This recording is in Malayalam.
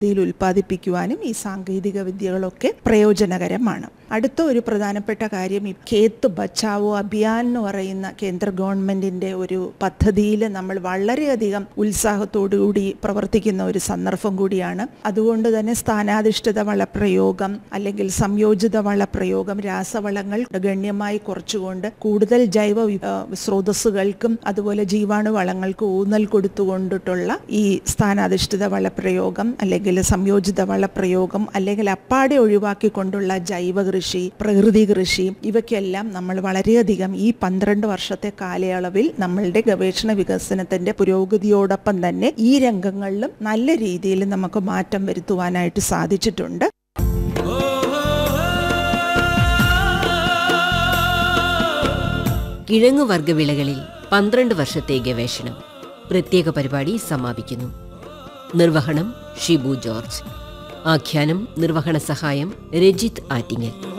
ഇതിൽ ഉൽപ്പാദിപ്പിക്കുവാനും ഈ സാങ്കേതിക വിദ്യകളൊക്കെ പ്രയോജനകരമാണ് അടുത്ത ഒരു പ്രധാനപ്പെട്ട കാര്യം ഈ ഖേത്ത് ബച്ചാവോ അഭിയാൻ എന്ന് പറയുന്ന കേന്ദ്ര ഗവൺമെന്റിന്റെ ഒരു പദ്ധതിയിൽ നമ്മൾ വളരെയധികം ഉത്സാഹത്തോടുകൂടി പ്രവർത്തിക്കുന്ന ഒരു സന്ദർഭം കൂടിയാണ് അതുകൊണ്ട് തന്നെ സ്ഥാനാധിഷ്ഠിത വളപ്രയോഗം അല്ലെങ്കിൽ സംയോജിത വളപ്രയോഗം രാസവളങ്ങൾ ഗണ്യമായി കുറച്ചുകൊണ്ട് കൂടുതൽ ജൈവ വി- ആ, സ്രോതസ്സുകൾക്കും അതുപോലെ ജീവാണു വളങ്ങൾക്കും ഊന്നൽ കൊടുത്തുകൊണ്ടിട്ടുള്ള ഈ സ്ഥാനാധിഷ്ഠിത വളപ്രയോഗം അല്ലെങ്കിൽ സംയോജിത വളപ്രയോഗം അല്ലെങ്കിൽ അപ്പാടെ ഒഴിവാക്കിക്കൊണ്ടുള്ള ജൈവ കൃഷി പ്രകൃതി കൃഷി ഇവയ്ക്കെല്ലാം നമ്മൾ വളരെയധികം ഈ പന്ത്രണ്ട് വർഷത്തെ കാലയളവിൽ നമ്മളുടെ ഗവേഷണ വികസനത്തിന്റെ പുരോഗതിയോടൊപ്പം തന്നെ ഈ രംഗങ്ങളിലും നല്ല രീതിയിൽ നമുക്ക് മാറ്റം വരുത്തുവാനായിട്ട് സാധിച്ചിട്ടുണ്ട് കിഴങ്ങുവർഗ വിളകളിൽ പന്ത്രണ്ട് വർഷത്തെ ഗവേഷണം പ്രത്യേക പരിപാടി സമാപിക്കുന്നു നിർവഹണം ഷിബു ജോർജ് ആഖ്യാനം നിർവഹണ സഹായം രജിത് ആറ്റിങ്ങൽ